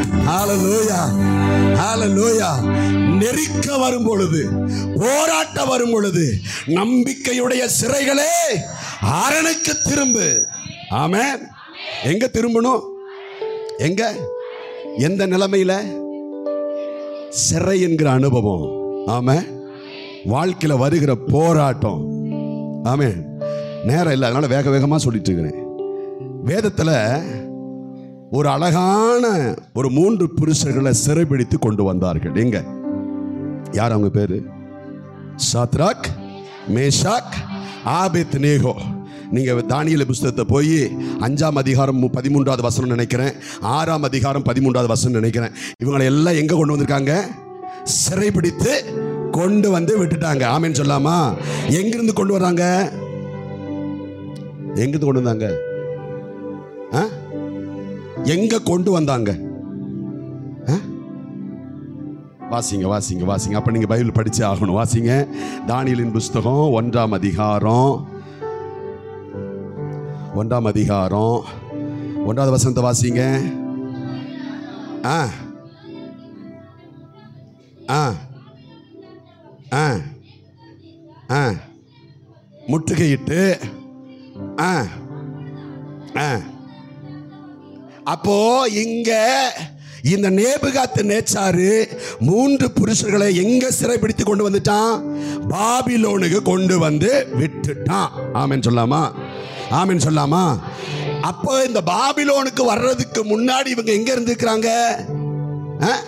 ஹalleluya ஹalleluya நெருக்க வரும் பொழுது போராட்ட வரும் பொழுது நம்பிக்கையுடைய சிறைகளே அரணுக்கு திரும்பு ஆமென் எங்க திரும்பணும் எங்க எந்த நிலைமையில சிறை என்கிற அனுபவம் ஆமே வாழ்க்கையில வருகிற போராட்டம் ஆமே நேரம் இல்லை அதனால வேக வேகமா சொல்லிட்டு இருக்கிறேன் வேதத்துல ஒரு அழகான ஒரு மூன்று புருஷர்களை சிறைபிடித்து கொண்டு வந்தார்கள் எங்க யார் அவங்க பேரு சாத்ராக் மேஷாக் ஆபேத் நேகோ நீங்க தானியல புஸ்தகத்தை போய் அஞ்சாம் அதிகாரம் மு- பதிமூன்றாவது வசனம் நினைக்கிறேன் ஆறாம் அதிகாரம் பதிமூன்றாவது வசனம் நினைக்கிறேன் இவங்களை எல்லாம் எங்க கொண்டு வந்திருக்காங்க சிறைபிடித்து கொண்டு வந்து விட்டுட்டாங்க ஆமென்னு சொல்லாமா எங்கிருந்து கொண்டு வராங்க எங்கிருந்து கொண்டு வந்தாங்க ஆ? எங்க கொண்டு வந்தாங்க ஆ? வாசிங்க வாசிங்க வாசிங்க அப்ப நீங்க பைபிள் படிச்சே ஆகணும் வாசிங்க தானியலின் புஸ்தகம் ஒன்றாம் அதிகாரம் ஒன்றாம் அதிகாரம் ஒன்றாவது வசனத்தை வாசிங்க ஆ ஆ ஆ ஆ முற்றுகையிட்டு ஆ ஆ அப்போ இங்க இந்த நேபுகாத்து நேச்சாரு மூன்று புருஷர்களை எங்க சிறைப்பிடித்து கொண்டு வந்துட்டான் பாபிலோனுக்கு கொண்டு வந்து விட்டுட்டான் ஆமென் சொல்லாமா ஆமென் சொல்லாமா அப்போ இந்த பாபிலோனுக்கு வர்றதுக்கு முன்னாடி இவங்க எங்க இருந்திருக்கிறாங்க ஆ?